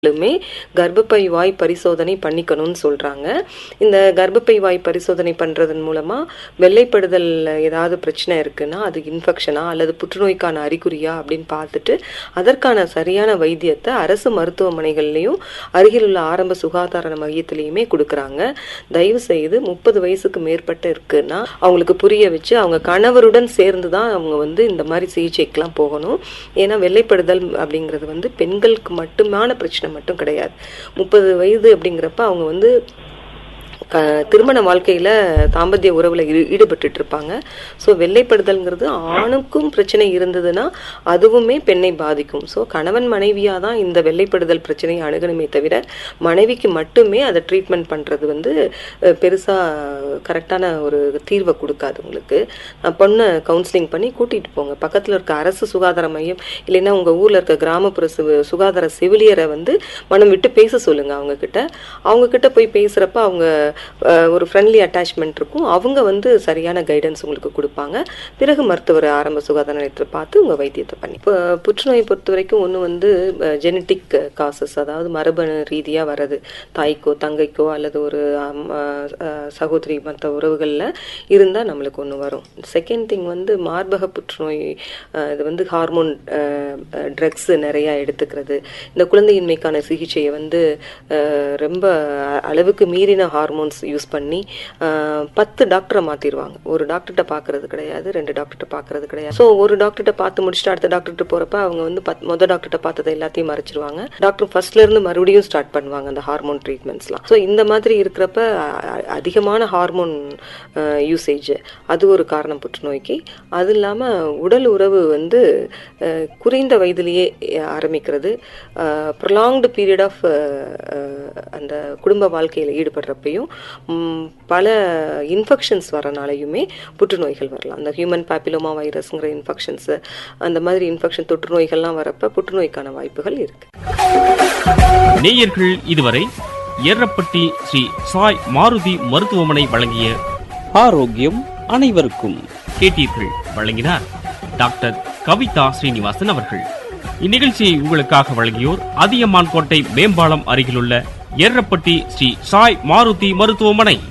லுமே கர்ப்பப்பை வாய் பரிசோதனை பண்ணிக்கணும்னு சொல்றாங்க இந்த கர்ப்பப்பை வாய் பரிசோதனை பண்றதன் மூலமா வெள்ளைப்படுதல் ஏதாவது பிரச்சனை இருக்குன்னா அது இன்ஃபெக்ஷனா அல்லது புற்றுநோய்க்கான அறிகுறியா அப்படின்னு பார்த்துட்டு அதற்கான சரியான வைத்தியத்தை அரசு மருத்துவமனைகள்லையும் அருகில் உள்ள ஆரம்ப சுகாதார மையத்திலையுமே கொடுக்குறாங்க தயவு செய்து முப்பது வயசுக்கு மேற்பட்ட இருக்குன்னா அவங்களுக்கு புரிய வச்சு அவங்க கணவருடன் சேர்ந்து தான் அவங்க வந்து இந்த மாதிரி சிகிச்சைக்கெல்லாம் போகணும் ஏன்னா வெள்ளைப்படுதல் அப்படிங்கிறது வந்து பெண்களுக்கு மட்டுமான பிரச்சனை மட்டும் கிடையாது முப்பது வயது அப்படிங்கிறப்ப அவங்க வந்து க திருமண வாழ்க்கையில் தாம்பத்திய உறவில் ஈ ஈடுபட்டுட்டு இருப்பாங்க ஸோ வெள்ளைப்படுதல்ங்கிறது ஆணுக்கும் பிரச்சனை இருந்ததுன்னா அதுவுமே பெண்ணை பாதிக்கும் ஸோ கணவன் மனைவியாக தான் இந்த வெள்ளைப்படுதல் பிரச்சனையை அணுகணுமே தவிர மனைவிக்கு மட்டுமே அதை ட்ரீட்மெண்ட் பண்ணுறது வந்து பெருசாக கரெக்டான ஒரு தீர்வை கொடுக்காது உங்களுக்கு பொண்ணை கவுன்சிலிங் பண்ணி கூட்டிகிட்டு போங்க பக்கத்தில் இருக்க அரசு சுகாதார மையம் இல்லைன்னா உங்கள் ஊரில் இருக்க கிராமப்புற சு சுகாதார செவிலியரை வந்து மனம் விட்டு பேச சொல்லுங்கள் அவங்கக்கிட்ட அவங்கக்கிட்ட போய் பேசுகிறப்ப அவங்க ஒரு ஃப்ரெண்ட்லி அட்டாச்மெண்ட் இருக்கும் அவங்க வந்து சரியான கைடன்ஸ் உங்களுக்கு கொடுப்பாங்க பிறகு மருத்துவர் ஆரம்ப சுகாதார நிலையத்தில் பார்த்து உங்கள் வைத்தியத்தை பண்ணி இப்போ புற்றுநோயை பொறுத்த வரைக்கும் ஒன்று வந்து ஜெனட்டிக் காசஸ் அதாவது மரபணு ரீதியாக வர்றது தாய்க்கோ தங்கைக்கோ அல்லது ஒரு சகோதரி மற்ற உறவுகளில் இருந்தால் நம்மளுக்கு ஒன்று வரும் செகண்ட் திங் வந்து மார்பக புற்றுநோய் இது வந்து ஹார்மோன் ட்ரக்ஸ் நிறையா எடுத்துக்கிறது இந்த குழந்தையின்மைக்கான சிகிச்சையை வந்து ரொம்ப அளவுக்கு மீறின ஹார்மோன்ஸ் யூஸ் பண்ணி பத்து டாக்டரை மாற்றிடுவாங்க ஒரு டாக்டர்கிட்ட பார்க்கறது கிடையாது ரெண்டு டாக்டர்கிட்ட பார்க்கறது கிடையாது ஸோ ஒரு டாக்டர்கிட்ட பார்த்து முடிச்சுட்டு அடுத்த டாக்டர்கிட்ட போகிறப்ப அவங்க வந்து பத் மொதல் டாக்டர்கிட்ட பார்த்ததை எல்லாத்தையும் மறைச்சிருவாங்க டாக்டர் ஃபர்ஸ்ட்ல இருந்து மறுபடியும் ஸ்டார்ட் பண்ணுவாங்க அந்த ஹார்மோன் ட்ரீட்மெண்ட்ஸ்லாம் ஸோ இந்த மாதிரி இருக்கிறப்ப அதிகமான ஹார்மோன் யூசேஜ் அது ஒரு காரணம் புற்றுநோய்க்கு அது இல்லாமல் உடல் உறவு வந்து குறைந்த வயதிலேயே ஆரம்பிக்கிறது ப்ரொலாங்டு பீரியட் ஆஃப் அந்த குடும்ப வாழ்க்கையில் ஈடுபடுறப்பையும் பல இன்ஃபெக்ஷன்ஸ் வரனாலையுமே புற்றுநோய்கள் வரலாம் அந்த ஹியூமன் பாப்பிலோமா வைரஸ்ங்கிற இன்ஃபெக்ஷன்ஸு அந்த மாதிரி இன்ஃபெக்ஷன் தொற்று நோய்கள்லாம் வரப்ப புற்றுநோய்க்கான வாய்ப்புகள் இருக்கு நேயர்கள் இதுவரை ஏரப்பட்டி ஸ்ரீ சாய் மாருதி மருத்துவமனை வழங்கிய ஆரோக்கியம் அனைவருக்கும் கேட்டீர்கள் வழங்கினார் டாக்டர் கவிதா ஸ்ரீனிவாசன் அவர்கள் இந்நிகழ்ச்சியை உங்களுக்காக வழங்கியோர் அதியமான் கோட்டை மேம்பாலம் அருகிலுள்ள ஏரப்பட்டி ஸ்ரீ சாய் மாருதி மருத்துவமனை